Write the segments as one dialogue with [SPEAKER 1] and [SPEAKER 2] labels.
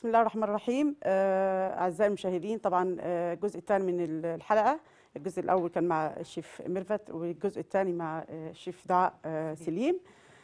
[SPEAKER 1] بسم الله الرحمن الرحيم آه، أعزائي المشاهدين طبعا آه، الجزء الثاني من ال- الحلقة الجزء الأول كان مع الشيف ميرفت والجزء الثاني مع آه، الشيف دعاء آه، سليم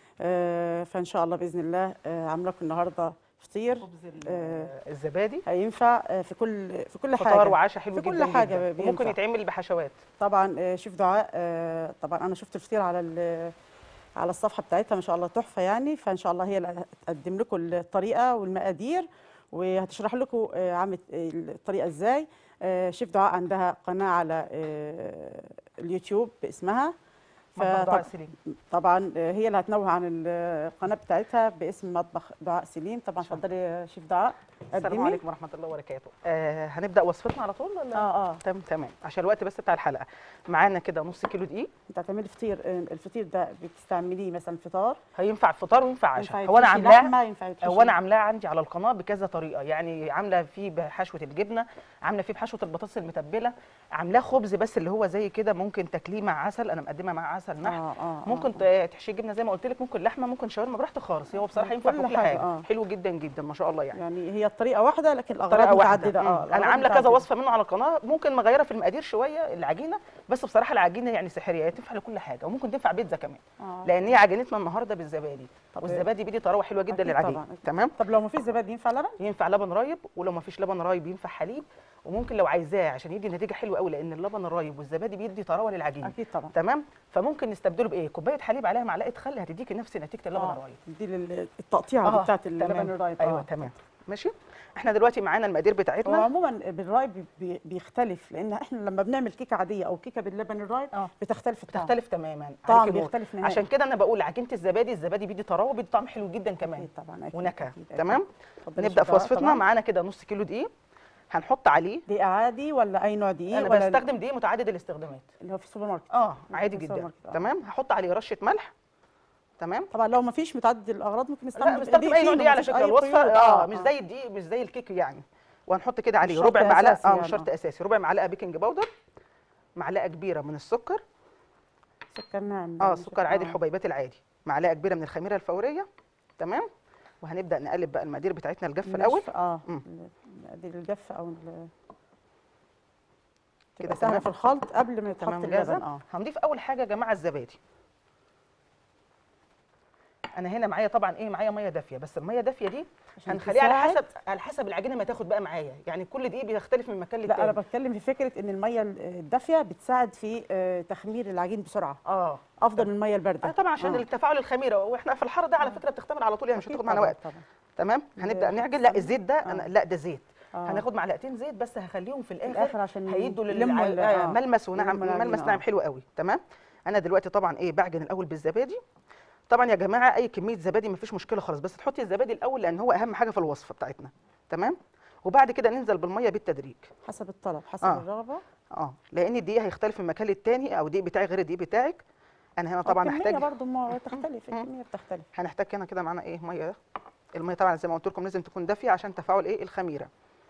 [SPEAKER 1] آه، فإن شاء الله بإذن الله آه، عاملة لكم النهاردة فطير
[SPEAKER 2] خبز ال-
[SPEAKER 1] آه،
[SPEAKER 2] الزبادي
[SPEAKER 1] هينفع آه، في كل في كل
[SPEAKER 2] فطار
[SPEAKER 1] حاجة
[SPEAKER 2] وعشاء حلو
[SPEAKER 1] في
[SPEAKER 2] جدا
[SPEAKER 1] كل حاجة
[SPEAKER 2] جدا
[SPEAKER 1] بينفع.
[SPEAKER 2] وممكن يتعمل بحشوات
[SPEAKER 1] طبعا آه، شيف دعاء آه، طبعا انا شفت الفطير على ال- على الصفحه بتاعتها ما شاء الله تحفه يعني فان شاء الله هي اللي هتقدم لكم الطريقه والمقادير وهتشرح لكم آه، عملت الطريقه ازاي آه، شيف دعاء عندها قناه على آه، اليوتيوب باسمها
[SPEAKER 2] مطبخ دعاء
[SPEAKER 1] فطب-
[SPEAKER 2] سليم
[SPEAKER 1] طبعا آه، هي اللي هتنوه عن القناه بتاعتها باسم مطبخ دعاء سليم طبعا
[SPEAKER 2] شاء
[SPEAKER 1] اتفضلي يا شيف دعاء
[SPEAKER 2] السلام
[SPEAKER 1] قدمي.
[SPEAKER 2] عليكم ورحمه الله وبركاته آه هنبدا وصفتنا على طول ولا
[SPEAKER 1] اه اه
[SPEAKER 2] تمام تمام عشان الوقت بس بتاع الحلقه معانا كده نص كيلو دقيق
[SPEAKER 1] انت هتعملي فطير آه، الفطير ده بتستعمليه مثلا فطار
[SPEAKER 2] هينفع فطار وينفع
[SPEAKER 1] ينفع
[SPEAKER 2] عشاء هو انا
[SPEAKER 1] يتحشي
[SPEAKER 2] عاملاه
[SPEAKER 1] لحمة، ينفع يتحشي
[SPEAKER 2] هو انا عاملاه عندي على القناه بكذا طريقه يعني عامله فيه بحشوه الجبنه عامله فيه بحشوه البطاطس المتبله عاملاه خبز بس اللي هو زي كده ممكن تاكليه مع عسل انا مقدمه مع عسل نحل
[SPEAKER 1] آه آه
[SPEAKER 2] ممكن
[SPEAKER 1] آه.
[SPEAKER 2] ت- تحشي جبنه زي ما قلت لك ممكن لحمه ممكن شاورما براحتك خالص هو بصراحه ينفع في
[SPEAKER 1] كل
[SPEAKER 2] كل
[SPEAKER 1] حاجة،
[SPEAKER 2] حاجه
[SPEAKER 1] آه.
[SPEAKER 2] حلو جدا جدا ما شاء الله يعني
[SPEAKER 1] يعني هي الطريقه واحده لكن الاغراض
[SPEAKER 2] طريقه
[SPEAKER 1] متعدده
[SPEAKER 2] واحده
[SPEAKER 1] اه
[SPEAKER 2] اه انا
[SPEAKER 1] الأغراض
[SPEAKER 2] عامله كذا
[SPEAKER 1] متعددة.
[SPEAKER 2] وصفه منه على القناه ممكن مغيره في المقادير شويه العجينه بس بصراحه العجينه يعني سحريه هي تنفع لكل حاجه وممكن تنفع بيتزا كمان
[SPEAKER 1] آه.
[SPEAKER 2] لان هي عجينتنا النهارده بالزبادي
[SPEAKER 1] طب
[SPEAKER 2] والزبادي بيدي طراوه حلوه جدا
[SPEAKER 1] أكيد
[SPEAKER 2] للعجينه
[SPEAKER 1] طبعاً، أكيد.
[SPEAKER 2] تمام
[SPEAKER 1] طب لو ما فيش زبادي ينفع لبن
[SPEAKER 2] ينفع لبن رايب ولو ما فيش لبن رايب ينفع حليب وممكن لو عايزاه عشان يدي نتيجه حلوه قوي لان اللبن الرايب والزبادي بيدي طراوه للعجينه
[SPEAKER 1] اكيد طبعا
[SPEAKER 2] تمام فممكن نستبدله بايه كوبايه حليب عليها معلقه خل هتديكي نفس نتيجه اللبن
[SPEAKER 1] آه،
[SPEAKER 2] الرايب
[SPEAKER 1] دي لل- التقطيعه
[SPEAKER 2] آه،
[SPEAKER 1] دي بتاعت
[SPEAKER 2] تمام.
[SPEAKER 1] اللبن الرايب
[SPEAKER 2] ايوه
[SPEAKER 1] آه.
[SPEAKER 2] تمام ماشي احنا دلوقتي معانا المقادير
[SPEAKER 1] هو
[SPEAKER 2] بتاعتنا
[SPEAKER 1] عموما بالرايب بي- بيختلف لان احنا لما بنعمل كيكه عاديه او كيكه باللبن الرايب
[SPEAKER 2] اه
[SPEAKER 1] بتختلف الطعم
[SPEAKER 2] بتختلف تماما
[SPEAKER 1] طعم
[SPEAKER 2] عليكي نور.
[SPEAKER 1] بيختلف نهائي.
[SPEAKER 2] عشان كده انا بقول عجينه الزبادي الزبادي بيدي طراوه بيدي طعم حلو جدا كمان
[SPEAKER 1] اكيد طبعا أكيد
[SPEAKER 2] ونكهه
[SPEAKER 1] أكيد، أكيد.
[SPEAKER 2] تمام
[SPEAKER 1] اتفضلي
[SPEAKER 2] نبدا
[SPEAKER 1] شوف
[SPEAKER 2] في
[SPEAKER 1] بقى
[SPEAKER 2] وصفتنا
[SPEAKER 1] طبعاً.
[SPEAKER 2] معانا كده نص كيلو دقيق هنحط عليه
[SPEAKER 1] دقيق عادي ولا اي نوع دقيق
[SPEAKER 2] انا
[SPEAKER 1] ولا
[SPEAKER 2] بستخدم دقيق متعدد الاستخدامات
[SPEAKER 1] اللي هو في السوبر ماركت
[SPEAKER 2] اه عادي
[SPEAKER 1] في السوبر
[SPEAKER 2] جدا
[SPEAKER 1] ماركت، آه.
[SPEAKER 2] تمام هحط عليه رشه ملح تمام
[SPEAKER 1] طبا لو ما فيش متعدد الاغراض ممكن
[SPEAKER 2] لا
[SPEAKER 1] نستخدم
[SPEAKER 2] بستخدم اي نوع
[SPEAKER 1] فيه،
[SPEAKER 2] دقيق على
[SPEAKER 1] مفيش
[SPEAKER 2] فكره
[SPEAKER 1] أي
[SPEAKER 2] الوصفه
[SPEAKER 1] قيود.
[SPEAKER 2] اه مش زي الدقيق مش زي الكيك يعني وهنحط كده عليه
[SPEAKER 1] شرط
[SPEAKER 2] ربع معلقه
[SPEAKER 1] أساسي
[SPEAKER 2] اه
[SPEAKER 1] يعني،
[SPEAKER 2] مش شرط
[SPEAKER 1] آه.
[SPEAKER 2] اساسي ربع معلقه بيكنج باودر معلقه كبيره من السكر
[SPEAKER 1] سكر ناعم
[SPEAKER 2] اه
[SPEAKER 1] يعني
[SPEAKER 2] السكر عادي
[SPEAKER 1] آه.
[SPEAKER 2] الحبيبات العادي معلقه كبيره من الخميره الفوريه تمام وهنبدا نقلب بقى المقادير بتاعتنا الجافه الاول
[SPEAKER 1] النشف، اه
[SPEAKER 2] مم.
[SPEAKER 1] دي الجف او ال-
[SPEAKER 2] كده
[SPEAKER 1] تبقى سهله
[SPEAKER 2] تمام.
[SPEAKER 1] في الخلط قبل ما يتحط
[SPEAKER 2] تمام
[SPEAKER 1] اللبن
[SPEAKER 2] جاهزه
[SPEAKER 1] اه
[SPEAKER 2] هنضيف اول حاجه يا جماعه الزبادي انا هنا معايا طبعا ايه معايا ميه دافيه بس الميه دافيه دي
[SPEAKER 1] عشان
[SPEAKER 2] هنخليها على
[SPEAKER 1] تساعد.
[SPEAKER 2] حسب على حسب العجينه ما تاخد بقى معايا يعني كل دقيق بيختلف من مكان
[SPEAKER 1] لا انا
[SPEAKER 2] للتاني
[SPEAKER 1] بتكلم في فكره ان الميه الدافيه بتساعد في آه، تخمير العجين بسرعه
[SPEAKER 2] اه
[SPEAKER 1] افضل من الميه
[SPEAKER 2] آه
[SPEAKER 1] البارده
[SPEAKER 2] طبعا عشان
[SPEAKER 1] آه.
[SPEAKER 2] التفاعل الخميره واحنا في الحر ده على
[SPEAKER 1] آه.
[SPEAKER 2] فكره بتختمر على طول يعني مش
[SPEAKER 1] أكيد
[SPEAKER 2] هتاخد معانا
[SPEAKER 1] طبعاً،
[SPEAKER 2] وقت
[SPEAKER 1] طبعا
[SPEAKER 2] تمام هنبدا
[SPEAKER 1] ال-
[SPEAKER 2] نعجن لا الزيت ده أنا
[SPEAKER 1] آه.
[SPEAKER 2] لا ده زيت
[SPEAKER 1] آه.
[SPEAKER 2] هناخد معلقتين زيت بس هخليهم في الاخر,
[SPEAKER 1] الاخر عشان
[SPEAKER 2] هيدوا
[SPEAKER 1] يلموا ال-
[SPEAKER 2] للع...
[SPEAKER 1] آه.
[SPEAKER 2] ملمس ونعم
[SPEAKER 1] يلموا العجينة،
[SPEAKER 2] ملمس
[SPEAKER 1] آه.
[SPEAKER 2] ناعم حلو قوي تمام انا دلوقتي طبعا ايه بعجن الاول بالزبادي طبعا يا جماعه اي كميه زبادي مفيش مشكله خالص بس تحطي الزبادي الاول لان هو اهم حاجه في الوصفه بتاعتنا تمام وبعد كده ننزل بالميه بالتدريج
[SPEAKER 1] حسب الطلب حسب
[SPEAKER 2] آه.
[SPEAKER 1] الرغبه
[SPEAKER 2] اه لان الدقيق هيختلف من مكان للتاني او الدقيق بتاعي غير الدقيق بتاعك انا هنا طبعا
[SPEAKER 1] الكميه
[SPEAKER 2] هحتاج
[SPEAKER 1] برضو ما تختلف
[SPEAKER 2] مم.
[SPEAKER 1] الكميه بتختلف
[SPEAKER 2] هنحتاج هنا كده معانا ايه ميه الميه طبعا زي ما قلت لكم لازم تكون دافيه عشان تفاعل ايه الخميره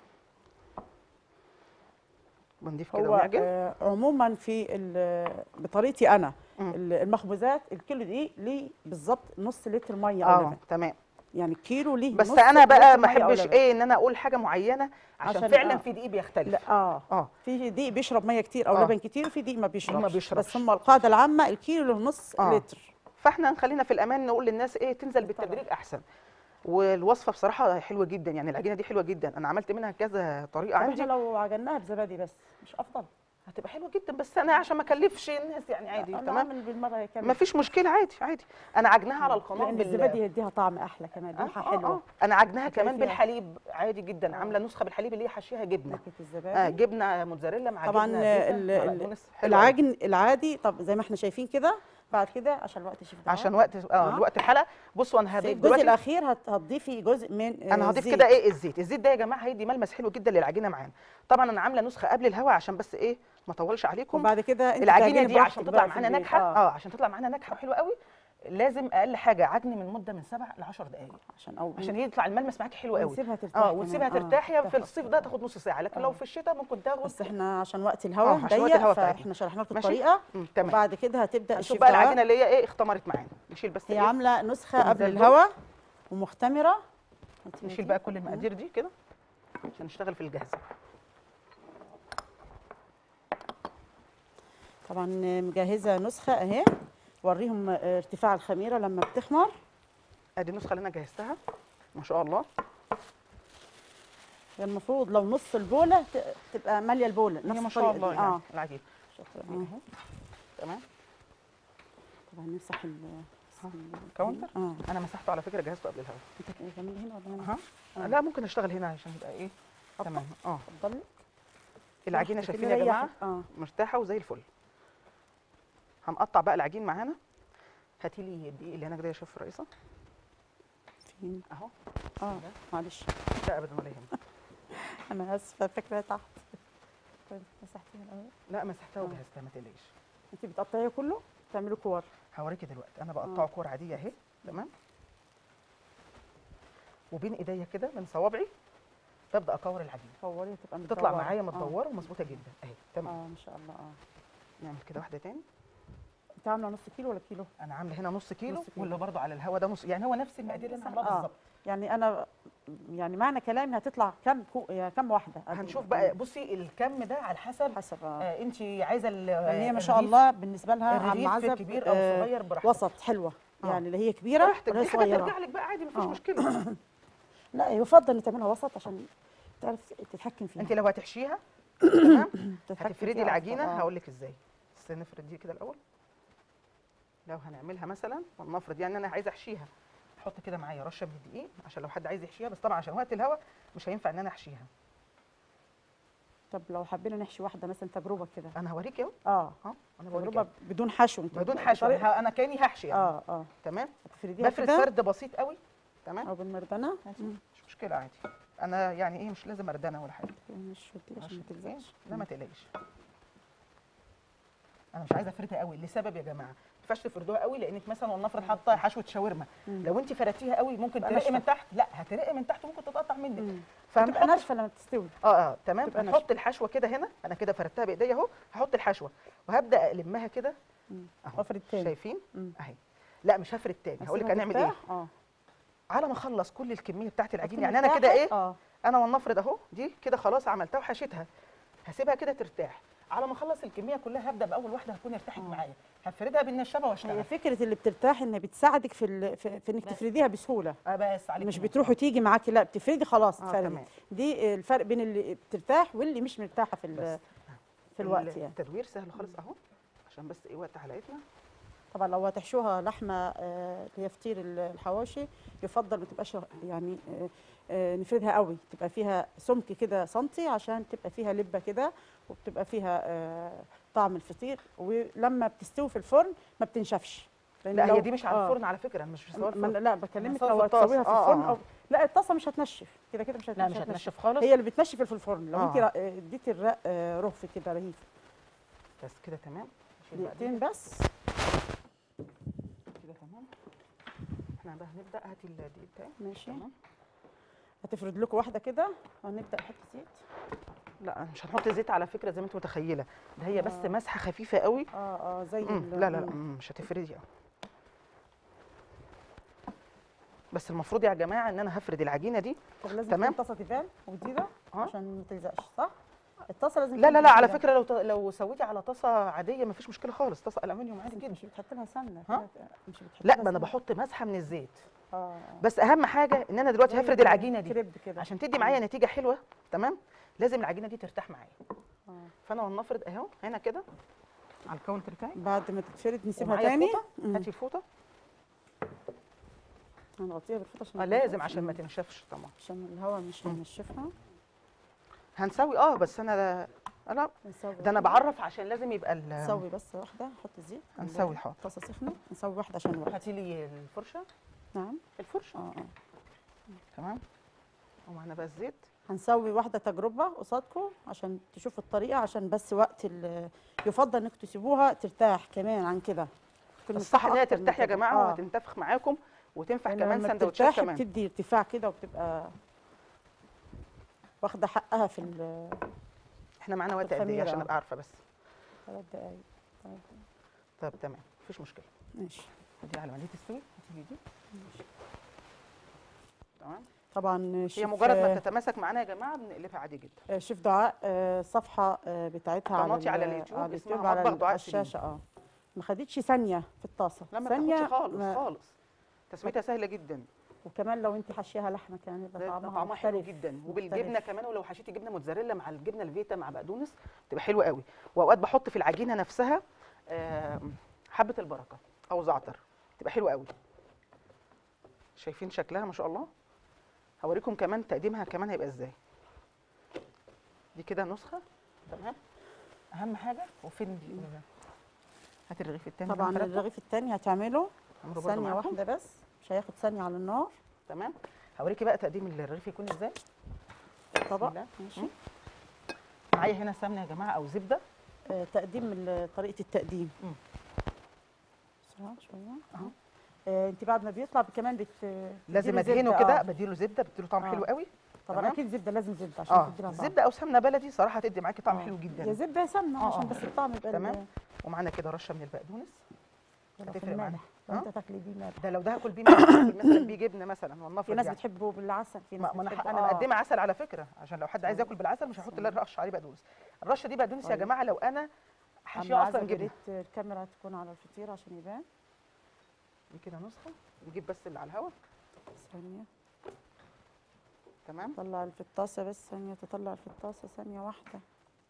[SPEAKER 2] بنضيف كده
[SPEAKER 1] هو
[SPEAKER 2] ونعجن
[SPEAKER 1] آه عموما في ال- بطريقتي انا
[SPEAKER 2] مم.
[SPEAKER 1] ال- المخبوزات الكيلو دقيق ليه بالظبط نص لتر ميه او
[SPEAKER 2] اه
[SPEAKER 1] لبن
[SPEAKER 2] تمام
[SPEAKER 1] يعني الكيلو ليه
[SPEAKER 2] بس
[SPEAKER 1] نص
[SPEAKER 2] انا بقى
[SPEAKER 1] لتر
[SPEAKER 2] ما
[SPEAKER 1] مية أو
[SPEAKER 2] احبش
[SPEAKER 1] لبن.
[SPEAKER 2] ايه ان انا اقول حاجه معينه عشان,
[SPEAKER 1] عشان
[SPEAKER 2] فعلا
[SPEAKER 1] آه.
[SPEAKER 2] في دقيق بيختلف
[SPEAKER 1] لا اه
[SPEAKER 2] اه
[SPEAKER 1] في دقيق بيشرب ميه كتير او
[SPEAKER 2] آه.
[SPEAKER 1] لبن كتير وفي دقيق ما بيشربش
[SPEAKER 2] بيشربش.
[SPEAKER 1] بس هم القاعده العامه الكيلو له نص
[SPEAKER 2] آه.
[SPEAKER 1] لتر
[SPEAKER 2] فاحنا نخلينا في الامان نقول للناس ايه تنزل
[SPEAKER 1] طبعاً.
[SPEAKER 2] بالتدريج احسن والوصفه بصراحه حلوه جدا يعني العجينه دي حلوه جدا انا عملت منها كذا طريقه
[SPEAKER 1] طب
[SPEAKER 2] عندي
[SPEAKER 1] احنا لو عجناها بزبادي بس مش افضل
[SPEAKER 2] هتبقى حلوه جدا بس انا عشان ما اكلفش الناس يعني عادي
[SPEAKER 1] انا
[SPEAKER 2] تمام
[SPEAKER 1] اعمل بالمره كمان
[SPEAKER 2] ما فيش مشكله عادي عادي انا عجنها على القناه
[SPEAKER 1] لان
[SPEAKER 2] بال-
[SPEAKER 1] الزبادي يديها طعم احلى كمان
[SPEAKER 2] آه،
[SPEAKER 1] ريحه
[SPEAKER 2] آه،
[SPEAKER 1] حلوه
[SPEAKER 2] آه. انا عجنها
[SPEAKER 1] هتلاقي
[SPEAKER 2] كمان
[SPEAKER 1] فيها-
[SPEAKER 2] بالحليب عادي جدا
[SPEAKER 1] آه.
[SPEAKER 2] عامله نسخه بالحليب اللي هي حشيها جبنه
[SPEAKER 1] نكهه
[SPEAKER 2] آه
[SPEAKER 1] الزبادي
[SPEAKER 2] جبنه موتزاريلا مع
[SPEAKER 1] طبعا
[SPEAKER 2] جبنه بيتا
[SPEAKER 1] ال-
[SPEAKER 2] مع
[SPEAKER 1] ال-
[SPEAKER 2] بقدونس. حلوة أوي.
[SPEAKER 1] العجن العادي طب زي ما احنا شايفين كده بعد كده عشان الوقت شيف دعاء.
[SPEAKER 2] عشان وقت اه
[SPEAKER 1] آه.
[SPEAKER 2] وقت الحلقه بصوا انا
[SPEAKER 1] في
[SPEAKER 2] هضيف
[SPEAKER 1] الجزء
[SPEAKER 2] دلوقتي
[SPEAKER 1] الاخير هت- هتضيفي جزء من آه،
[SPEAKER 2] انا هضيف
[SPEAKER 1] زيت.
[SPEAKER 2] كده ايه الزيت الزيت ده يا جماعه هيدي ملمس حلو جدا للعجينه معانا طبعا انا عامله نسخه قبل الهواء عشان بس ايه ما اطولش عليكم
[SPEAKER 1] وبعد كده انت
[SPEAKER 2] العجينه
[SPEAKER 1] تعجني
[SPEAKER 2] دي
[SPEAKER 1] براحتك
[SPEAKER 2] عشان
[SPEAKER 1] بقى
[SPEAKER 2] تطلع
[SPEAKER 1] في
[SPEAKER 2] معانا
[SPEAKER 1] البيت.
[SPEAKER 2] ناجحه
[SPEAKER 1] اه
[SPEAKER 2] اه عشان تطلع معانا ناجحه وحلوه قوي لازم اقل حاجه عجن من مده من 7 ل 10 دقائق
[SPEAKER 1] عشان او
[SPEAKER 2] عشان يطلع الملمس معاكي حلو قوي
[SPEAKER 1] ونسيبها ترتاح
[SPEAKER 2] اه
[SPEAKER 1] كمان.
[SPEAKER 2] وتسيبها
[SPEAKER 1] آه،
[SPEAKER 2] ترتاح يا في
[SPEAKER 1] تاخد-
[SPEAKER 2] الصيف ده تاخد نص ساعه لكن لو
[SPEAKER 1] آه.
[SPEAKER 2] في الشتاء ممكن تاخد
[SPEAKER 1] بس احنا عشان وقت
[SPEAKER 2] آه،
[SPEAKER 1] الهواء
[SPEAKER 2] عشان وقت
[SPEAKER 1] ضيق
[SPEAKER 2] الهواء بتاعتنا.
[SPEAKER 1] فاحنا شرحنا لكم
[SPEAKER 2] ماشي.
[SPEAKER 1] الطريقه
[SPEAKER 2] مم، تمام
[SPEAKER 1] وبعد كده هتبدا
[SPEAKER 2] هنشوف
[SPEAKER 1] الشيف
[SPEAKER 2] بقى
[SPEAKER 1] دعاء
[SPEAKER 2] العجينه اللي هي ايه اختمرت معانا نشيل بس
[SPEAKER 1] هي
[SPEAKER 2] إيه؟
[SPEAKER 1] عامله نسخه قبل
[SPEAKER 2] تنزل دول.
[SPEAKER 1] الهواء ومختمره هاتي
[SPEAKER 2] نشيل
[SPEAKER 1] دي.
[SPEAKER 2] بقى كل المقادير دي كده عشان نشتغل في الجاهزه
[SPEAKER 1] طبعا مجهزه نسخه اهي وريهم ارتفاع الخميره لما بتخمر
[SPEAKER 2] ادي النسخه اللي انا جهزتها ما شاء الله
[SPEAKER 1] المفروض لو نص البوله ت- تبقى ماليه البوله
[SPEAKER 2] هي
[SPEAKER 1] نفس
[SPEAKER 2] ما شاء
[SPEAKER 1] الطريقة
[SPEAKER 2] الله
[SPEAKER 1] دي.
[SPEAKER 2] يعني
[SPEAKER 1] اه
[SPEAKER 2] العجيب
[SPEAKER 1] شكرا
[SPEAKER 2] دي
[SPEAKER 1] اهو
[SPEAKER 2] اهي تمام
[SPEAKER 1] طبعا نمسح ال
[SPEAKER 2] كاونتر
[SPEAKER 1] اه
[SPEAKER 2] انا مسحته على فكره جهزته قبل الهواء
[SPEAKER 1] انت كده تعملي هنا ولا هنا؟
[SPEAKER 2] اها
[SPEAKER 1] آه.
[SPEAKER 2] لا ممكن اشتغل هنا عشان يبقى ايه
[SPEAKER 1] حطة.
[SPEAKER 2] تمام اه
[SPEAKER 1] اتفضلي
[SPEAKER 2] العجينه
[SPEAKER 1] براحتك،
[SPEAKER 2] شايفين يا
[SPEAKER 1] اللي
[SPEAKER 2] جماعه
[SPEAKER 1] يريحك. اه
[SPEAKER 2] مرتاحه وزي الفل هنقطع بقى العجين معانا هاتي لي الدقيق اللي هناك ده يا شيف رئيسه
[SPEAKER 1] فين
[SPEAKER 2] اهو
[SPEAKER 1] اه معلش
[SPEAKER 2] لا ابدا ولا يهمك
[SPEAKER 1] انا اسفه فاكره تحت طيب مسحتيها الاول
[SPEAKER 2] لا مسحتها
[SPEAKER 1] آه.
[SPEAKER 2] وجهزتها ما تقلقيش
[SPEAKER 1] انت بتقطعيه كله تعملي كور
[SPEAKER 2] هوريكي دلوقتي انا بقطعه كور عاديه اهي تمام وبين ايديا كده من صوابعي ببدا اكور العجينه
[SPEAKER 1] كوري تبقى
[SPEAKER 2] تطلع
[SPEAKER 1] مدورة.
[SPEAKER 2] معايا
[SPEAKER 1] آه.
[SPEAKER 2] متدوره ومظبوطه جدا اهي تمام
[SPEAKER 1] اه ما شاء الله اه
[SPEAKER 2] نعمل كده واحده تاني
[SPEAKER 1] انت عامله نص كيلو ولا كيلو
[SPEAKER 2] انا عامله هنا نص كيلو
[SPEAKER 1] نص كيلو.
[SPEAKER 2] واللي برضو على الهوا ده نص يعني هو نفس المقادير اللي انا عاملاها
[SPEAKER 1] آه.
[SPEAKER 2] بالظبط
[SPEAKER 1] يعني انا يعني معنى كلامي هتطلع كم كو... يعني كم واحده
[SPEAKER 2] هنشوف بقى بصي الكم ده على حسب
[SPEAKER 1] حسب اه
[SPEAKER 2] آه انت عايزه ال-
[SPEAKER 1] يعني هي ما شاء
[SPEAKER 2] الرغيف-
[SPEAKER 1] الله بالنسبه لها عم
[SPEAKER 2] الرغيف
[SPEAKER 1] عزب
[SPEAKER 2] كبير او
[SPEAKER 1] آه،
[SPEAKER 2] صغير براحتك
[SPEAKER 1] وسط حلوه
[SPEAKER 2] آه.
[SPEAKER 1] يعني لا هي كبيره
[SPEAKER 2] براحتك
[SPEAKER 1] ولا هي
[SPEAKER 2] دي حاجه ترجع
[SPEAKER 1] صغيره
[SPEAKER 2] لك بقى عادي مفيش
[SPEAKER 1] آه.
[SPEAKER 2] مشكله
[SPEAKER 1] لا يفضل ان تعملها وسط عشان تعرف تتحكم فيها
[SPEAKER 2] انت لو هتحشيها تمام
[SPEAKER 1] تتحكم
[SPEAKER 2] هتفردي
[SPEAKER 1] فيها
[SPEAKER 2] العجينه
[SPEAKER 1] أكتر. آه.
[SPEAKER 2] هقول لك ازاي بس نفرد دي كده الاول لو هنعملها مثلا ولنفرض يعني انا عايزه احشيها احط كده معايا رشه من الدقيق عشان لو حد عايز يحشيها بس طبعا عشان وقت الهوا مش هينفع ان انا احشيها
[SPEAKER 1] طب لو حبينا نحشي واحده مثلا تجربه كده
[SPEAKER 2] انا هوريك اهو
[SPEAKER 1] اه
[SPEAKER 2] اه انا بوريك
[SPEAKER 1] تجربه بدون حشو انت
[SPEAKER 2] بدون
[SPEAKER 1] بت-
[SPEAKER 2] حشو
[SPEAKER 1] بطريقة-
[SPEAKER 2] ه- انا كاني هحشي يعني
[SPEAKER 1] اه اه
[SPEAKER 2] تمام
[SPEAKER 1] هتفرديها
[SPEAKER 2] بفرد
[SPEAKER 1] كده
[SPEAKER 2] فرد بسيط قوي تمام
[SPEAKER 1] او بالمردنه مم.
[SPEAKER 2] مش مشكله عادي انا يعني ايه مش لازم اردنه ولا حاجه
[SPEAKER 1] مش ودي عشان ما
[SPEAKER 2] عشان إيه؟
[SPEAKER 1] تلزقش
[SPEAKER 2] لا ما تقلقيش انا مش عايزه افردها قوي لسبب يا جماعه ما ينفعش تفردوها قوي لانك مثلا ولنفرض حاطه حشوه شاورما
[SPEAKER 1] مم.
[SPEAKER 2] لو انت فردتيها قوي ممكن
[SPEAKER 1] تبقى
[SPEAKER 2] ترقي من
[SPEAKER 1] ناشفة.
[SPEAKER 2] تحت لا هترقي من تحت ممكن تتقطع منك
[SPEAKER 1] مم. تبقى
[SPEAKER 2] فهنحط
[SPEAKER 1] ناشفه لما تستوي
[SPEAKER 2] اه اه تمام
[SPEAKER 1] تبقى
[SPEAKER 2] هنحط
[SPEAKER 1] ناشفة.
[SPEAKER 2] الحشوه كده هنا انا كده فردتها بايديا اهو هحط الحشوه وهبدا المها كده
[SPEAKER 1] مم.
[SPEAKER 2] اهو
[SPEAKER 1] افرد تاني
[SPEAKER 2] شايفين
[SPEAKER 1] مم.
[SPEAKER 2] اهي لا مش هفرد تاني هقول لك
[SPEAKER 1] أسيبها
[SPEAKER 2] هنعمل ايه
[SPEAKER 1] ترتاح؟ اه
[SPEAKER 2] على ما اخلص كل الكميه بتاعت العجين
[SPEAKER 1] تكون
[SPEAKER 2] يعني انا كده
[SPEAKER 1] ارتاحت؟
[SPEAKER 2] ايه
[SPEAKER 1] اه
[SPEAKER 2] انا ولنفرض اهو دي كده خلاص عملتها وحشيتها هسيبها كده ترتاح على ما اخلص الكميه كلها هبدا باول واحده هتكون ارتاحت
[SPEAKER 1] آه.
[SPEAKER 2] معايا هفردها بالنشابه
[SPEAKER 1] هي
[SPEAKER 2] واشتغل
[SPEAKER 1] فكره اللي بترتاح ان بتساعدك في ال... في, في انك
[SPEAKER 2] بس.
[SPEAKER 1] تفرديها بسهوله
[SPEAKER 2] اه بس عليك
[SPEAKER 1] مش
[SPEAKER 2] النور.
[SPEAKER 1] بتروح وتيجي معاكي لا بتفردي خلاص
[SPEAKER 2] آه،
[SPEAKER 1] اتفردت
[SPEAKER 2] تمام.
[SPEAKER 1] دي الفرق بين اللي بترتاح واللي مش مرتاحه في ال...
[SPEAKER 2] بس.
[SPEAKER 1] في الوقت يعني
[SPEAKER 2] التدوير سهل خالص اهو عشان بس ايه وقت حلقتنا
[SPEAKER 1] طبعا لو هتحشوها لحمه آه، اللي هي فطير ال- الحواشي يفضل ما تبقاش يعني آه، آه، نفردها قوي تبقى فيها سمك كده سنتي عشان تبقى فيها لبه كده وبتبقى فيها آه، طعم الفطير ولما بتستوي في الفرن ما بتنشفش لأن
[SPEAKER 2] لا
[SPEAKER 1] لو-
[SPEAKER 2] هي دي مش على
[SPEAKER 1] آه،
[SPEAKER 2] الفرن على فكره مش في سوا
[SPEAKER 1] ما-
[SPEAKER 2] الفرن
[SPEAKER 1] لا بكلمك
[SPEAKER 2] هنسويها
[SPEAKER 1] لو
[SPEAKER 2] في الطاسة.
[SPEAKER 1] هتسويها في
[SPEAKER 2] آه،
[SPEAKER 1] الفرن
[SPEAKER 2] آه،
[SPEAKER 1] او
[SPEAKER 2] آه.
[SPEAKER 1] لا الطاسه مش هتنشف كده كده مش
[SPEAKER 2] لا مش
[SPEAKER 1] هتنشف
[SPEAKER 2] هتنشف خالص
[SPEAKER 1] هي اللي بتنشف في الفرن لو
[SPEAKER 2] آه.
[SPEAKER 1] انت را- آه، اديتي الرق آه، رغف كده رهيف
[SPEAKER 2] بس كده تمام نشيل بقى دي.
[SPEAKER 1] دقيقتين بس
[SPEAKER 2] كده تمام احنا بقى هنبدا هاتي الدقيق بتاعي
[SPEAKER 1] ماشي
[SPEAKER 2] تمام
[SPEAKER 1] هتفرد لكم واحده كده وهنبدا نحط زيت
[SPEAKER 2] لا مش هنحط زيت على فكره زي ما انت متخيله ده هي بس
[SPEAKER 1] آه.
[SPEAKER 2] مسحه خفيفه قوي
[SPEAKER 1] اه اه زي
[SPEAKER 2] مم.
[SPEAKER 1] ال-
[SPEAKER 2] لا لا لا
[SPEAKER 1] مم.
[SPEAKER 2] مم، مش هتفردي قوي بس المفروض يا جماعه ان انا هفرد العجينه دي
[SPEAKER 1] طب لازم
[SPEAKER 2] تمام.
[SPEAKER 1] تكون طاسه تيفال وجديده
[SPEAKER 2] آه.
[SPEAKER 1] عشان ما تلزقش صح الطاسه لازم
[SPEAKER 2] لا
[SPEAKER 1] تكون
[SPEAKER 2] لا لا على
[SPEAKER 1] جديدة.
[SPEAKER 2] فكره لو ط- لو سويتي على طاسه عاديه مفيش مشكله خالص طاسه الومنيوم عادي
[SPEAKER 1] انت
[SPEAKER 2] جدا
[SPEAKER 1] مش بتحط لها سمنه
[SPEAKER 2] ها؟
[SPEAKER 1] كده، مش بتحط
[SPEAKER 2] لا
[SPEAKER 1] لها
[SPEAKER 2] ما انا
[SPEAKER 1] سمنة.
[SPEAKER 2] بحط مسحه من الزيت
[SPEAKER 1] اه آه.
[SPEAKER 2] بس اهم حاجه ان انا دلوقتي
[SPEAKER 1] زي
[SPEAKER 2] هفرد
[SPEAKER 1] ال-
[SPEAKER 2] العجينه دي
[SPEAKER 1] كريب كده
[SPEAKER 2] عشان تدي معايا نتيجه حلوه تمام لازم العجينه دي ترتاح معايا
[SPEAKER 1] آه.
[SPEAKER 2] فانا ولنفرض اهو هنا كده على الكاونتر بتاعي
[SPEAKER 1] بعد ما تتفرد نسيبها
[SPEAKER 2] ومعايا
[SPEAKER 1] تاني
[SPEAKER 2] فوطه
[SPEAKER 1] مم.
[SPEAKER 2] هاتي فوطه
[SPEAKER 1] هنغطيها بالفوطه عشان
[SPEAKER 2] آه
[SPEAKER 1] ما
[SPEAKER 2] لازم
[SPEAKER 1] تنشفش.
[SPEAKER 2] عشان ما
[SPEAKER 1] مم.
[SPEAKER 2] تنشفش طبعا
[SPEAKER 1] عشان الهواء مش
[SPEAKER 2] مم.
[SPEAKER 1] هينشفها
[SPEAKER 2] هنسوي اه بس انا ده لا
[SPEAKER 1] نسوي
[SPEAKER 2] ده انا بعرف عشان لازم يبقى ال-
[SPEAKER 1] نسوي بس واحده نحط الزيت
[SPEAKER 2] هنسوي حاضر
[SPEAKER 1] الطاسه سخنه نسوي واحده عشان الوقت
[SPEAKER 2] هاتي لي الفرشه
[SPEAKER 1] نعم
[SPEAKER 2] الفرشه
[SPEAKER 1] اه اه
[SPEAKER 2] تمام ومعانا بقى الزيت
[SPEAKER 1] هنسوي واحده تجربه قصادكم عشان تشوفوا الطريقه عشان بس وقت ال- يفضل انكم تسيبوها ترتاح كمان عن كده تكون
[SPEAKER 2] الصح ان هي
[SPEAKER 1] مرتاحة أكتر من
[SPEAKER 2] ترتاح يا
[SPEAKER 1] كده.
[SPEAKER 2] جماعه
[SPEAKER 1] آه.
[SPEAKER 2] وهتنتفخ معاكم وتنفع
[SPEAKER 1] لأن
[SPEAKER 2] كمان
[SPEAKER 1] لما
[SPEAKER 2] سندوتشات
[SPEAKER 1] بترتاح
[SPEAKER 2] كمان
[SPEAKER 1] بتدي ارتفاع كده وبتبقى واخده حقها في ال-
[SPEAKER 2] احنا معانا وقت قد ايه
[SPEAKER 1] الخميرة.
[SPEAKER 2] عشان ابقى عارفه بس
[SPEAKER 1] ثلاث دقايق
[SPEAKER 2] طب تمام مفيش مشكله
[SPEAKER 1] ماشي
[SPEAKER 2] دي على ما دي تستوي هاتي لي دي تمام
[SPEAKER 1] طبعا
[SPEAKER 2] هي
[SPEAKER 1] شيف
[SPEAKER 2] مجرد ما
[SPEAKER 1] آه،
[SPEAKER 2] تتماسك معانا يا جماعه بنقلبها عادي جدا
[SPEAKER 1] آه، شيف دعاء آه، الصفحه آه، بتاعتها على
[SPEAKER 2] قناتي على
[SPEAKER 1] ال-
[SPEAKER 2] اليوتيوب
[SPEAKER 1] على
[SPEAKER 2] اسمها
[SPEAKER 1] اليوتيوب على
[SPEAKER 2] مطبخ
[SPEAKER 1] ال-
[SPEAKER 2] دعاء
[SPEAKER 1] على
[SPEAKER 2] سليم.
[SPEAKER 1] الشاشه اه ما خدتش ثانيه في الطاسه
[SPEAKER 2] لا ما
[SPEAKER 1] ثانيه
[SPEAKER 2] تاخدش خالص
[SPEAKER 1] ما-
[SPEAKER 2] خالص تسويتها سهله جدا
[SPEAKER 1] وكمان لو انت حشيها لحمه كمان يبقى
[SPEAKER 2] ده
[SPEAKER 1] طعمها,
[SPEAKER 2] طعمها حلو
[SPEAKER 1] مختلف.
[SPEAKER 2] جدا
[SPEAKER 1] مختلف.
[SPEAKER 2] وبالجبنه كمان ولو حشيتي جبنه موتزاريلا مع الجبنه الفيتا مع بقدونس تبقى حلوه قوي واوقات بحط في العجينه نفسها آه، حبه البركه او زعتر تبقى حلوه قوي شايفين شكلها ما شاء الله هوريكم كمان تقديمها كمان هيبقى ازاي دي كده نسخه تمام اهم حاجه وفين دي هات الرغيف التاني
[SPEAKER 1] طبعا
[SPEAKER 2] معانا.
[SPEAKER 1] الرغيف الثاني هتعمله
[SPEAKER 2] عمرو برضو
[SPEAKER 1] ثانيه
[SPEAKER 2] معاكم.
[SPEAKER 1] واحده بس مش هياخد ثانيه على النار
[SPEAKER 2] تمام هوريكي بقى تقديم الرغيف يكون ازاي
[SPEAKER 1] طبق
[SPEAKER 2] الله.
[SPEAKER 1] ماشي
[SPEAKER 2] مم. معايا هنا سمنه يا جماعه او زبده
[SPEAKER 1] آه، تقديم ال- طريقه التقديم
[SPEAKER 2] مم.
[SPEAKER 1] بسرعه شويه
[SPEAKER 2] أهو.
[SPEAKER 1] آه، انت بعد ما بيطلع كمان بت
[SPEAKER 2] لازم
[SPEAKER 1] بتديله
[SPEAKER 2] ادهنه
[SPEAKER 1] زبدة،
[SPEAKER 2] كده
[SPEAKER 1] آه.
[SPEAKER 2] بديله زبده بديله طعم
[SPEAKER 1] آه.
[SPEAKER 2] حلو قوي
[SPEAKER 1] طبعا
[SPEAKER 2] تمام.
[SPEAKER 1] اكيد زبده لازم زبده عشان
[SPEAKER 2] اه
[SPEAKER 1] تديلها طعم
[SPEAKER 2] زبده او سمنه بلدي صراحه هتدي معاكي طعم
[SPEAKER 1] آه.
[SPEAKER 2] حلو
[SPEAKER 1] يا
[SPEAKER 2] جدا
[SPEAKER 1] زبده يا سمنه
[SPEAKER 2] آه،
[SPEAKER 1] عشان
[SPEAKER 2] آه.
[SPEAKER 1] بس الطعم يبقى
[SPEAKER 2] تمام.
[SPEAKER 1] ال-
[SPEAKER 2] ومعانا كده رشه من البقدونس
[SPEAKER 1] ولو في
[SPEAKER 2] هتفرق معانا.
[SPEAKER 1] المالح لو
[SPEAKER 2] آه.
[SPEAKER 1] انت تاكلي بيه مالح
[SPEAKER 2] ده لو ده هاكل بيه مثلا هاكل مثلا بيه جبنه مثلا
[SPEAKER 1] في
[SPEAKER 2] ولنفرض
[SPEAKER 1] ناس
[SPEAKER 2] يعني.
[SPEAKER 1] بتحبه بالعسل في ناس
[SPEAKER 2] ما ما انا
[SPEAKER 1] بتحبه-
[SPEAKER 2] انا
[SPEAKER 1] آه.
[SPEAKER 2] مقدمه عسل على فكره عشان لو حد عايز
[SPEAKER 1] صحيح.
[SPEAKER 2] ياكل بالعسل مش هحط
[SPEAKER 1] صحيح.
[SPEAKER 2] لا رشه عليه بقدونس الرشه دي بقدونس يا
[SPEAKER 1] طيب.
[SPEAKER 2] جماعه لو انا
[SPEAKER 1] عم
[SPEAKER 2] حاشيه اصلا
[SPEAKER 1] عزة يا
[SPEAKER 2] جبنه
[SPEAKER 1] ريت الكاميرا تكون على الفطير عشان يبان
[SPEAKER 2] دي كده نسخه نجيب بس اللي على الهواء
[SPEAKER 1] ثانيه
[SPEAKER 2] تمام
[SPEAKER 1] طلع في الطاسه بس ثانيه تطلع في الطاسه ثانيه واحده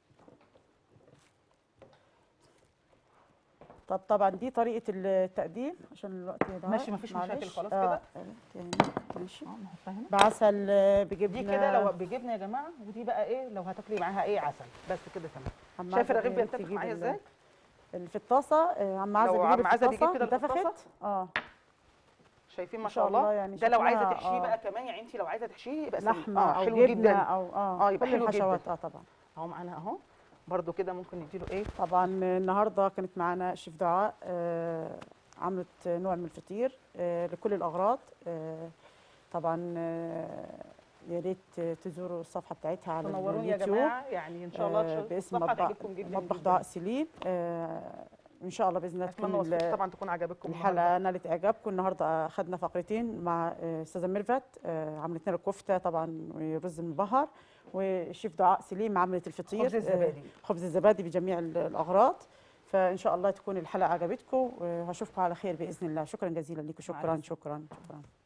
[SPEAKER 1] طب طبعا دي طريقه التقديم عشان الوقت يضيع
[SPEAKER 2] ماشي، مفيش مشاكل،
[SPEAKER 1] معلش.
[SPEAKER 2] خلاص
[SPEAKER 1] آه،
[SPEAKER 2] كده.
[SPEAKER 1] تاني ماشي
[SPEAKER 2] اه نحطها هنا
[SPEAKER 1] بعسل آه، بجبنه
[SPEAKER 2] دي كده لو بجبنه يا جماعه ودي بقى ايه لو هتاكلي معاها ايه عسل بس كده تمام
[SPEAKER 1] عم
[SPEAKER 2] شايف
[SPEAKER 1] عزة
[SPEAKER 2] الرغيف
[SPEAKER 1] يا ريت
[SPEAKER 2] بينتفخ
[SPEAKER 1] تجيب
[SPEAKER 2] معايا
[SPEAKER 1] ال-
[SPEAKER 2] ازاي
[SPEAKER 1] اللي في الطاسه آه، عم عزة
[SPEAKER 2] لو
[SPEAKER 1] بيجيب
[SPEAKER 2] عم عزة بيجيب
[SPEAKER 1] الطاسة
[SPEAKER 2] كده في
[SPEAKER 1] انتفخت
[SPEAKER 2] الطاسة؟
[SPEAKER 1] اه
[SPEAKER 2] شايفين ما
[SPEAKER 1] ما
[SPEAKER 2] شاء
[SPEAKER 1] شاء
[SPEAKER 2] الله,
[SPEAKER 1] الله يعني
[SPEAKER 2] ده لو عايزه
[SPEAKER 1] شكلها،
[SPEAKER 2] تحشيه
[SPEAKER 1] آه.
[SPEAKER 2] بقى كمان يعني انت لو عايزه تحشيه يبقى سم-
[SPEAKER 1] لحمه
[SPEAKER 2] آه
[SPEAKER 1] او
[SPEAKER 2] حلو
[SPEAKER 1] جبنه
[SPEAKER 2] جدا
[SPEAKER 1] او اه
[SPEAKER 2] آه، يبقى
[SPEAKER 1] كل
[SPEAKER 2] حلو جدا.
[SPEAKER 1] الحشوات اه طبعا
[SPEAKER 2] اهو معانا اهو برده كده ممكن نديله ايه
[SPEAKER 1] طبعا النهارده كانت معانا شيف دعاء آه، عملت نوع من الفطير آه، لكل الاغراض آه، طبعا آه، يا ريت تزوروا الصفحه بتاعتها على
[SPEAKER 2] تنوروني يا
[SPEAKER 1] اليوتيوب
[SPEAKER 2] جماعه يعني ان شاء الله
[SPEAKER 1] آه،
[SPEAKER 2] تشوفوا
[SPEAKER 1] باسم
[SPEAKER 2] الصفحه
[SPEAKER 1] مطبخ
[SPEAKER 2] تعجبكم جدا
[SPEAKER 1] مطبخ
[SPEAKER 2] جداً.
[SPEAKER 1] دعاء سليم آه، ان شاء الله باذن الله
[SPEAKER 2] اتمنى
[SPEAKER 1] تكون
[SPEAKER 2] وصفتي
[SPEAKER 1] ال-
[SPEAKER 2] طبعا تكون عجبتكم
[SPEAKER 1] الحلقه نالت اعجابكم النهارده اخذنا فقرتين مع آه، استاذه ميرفت آه، عملت لنا الكفته طبعا ورز المبهر والشيف دعاء سليم عملت الفطير
[SPEAKER 2] خبز الزبادي.
[SPEAKER 1] آه، خبز الزبادي بجميع ال- الاغراض فان شاء الله تكون الحلقه عجبتكم وهشوفكم على خير باذن الله شكرا جزيلا لكم شكرا
[SPEAKER 2] السلامة.
[SPEAKER 1] شكرا شكرا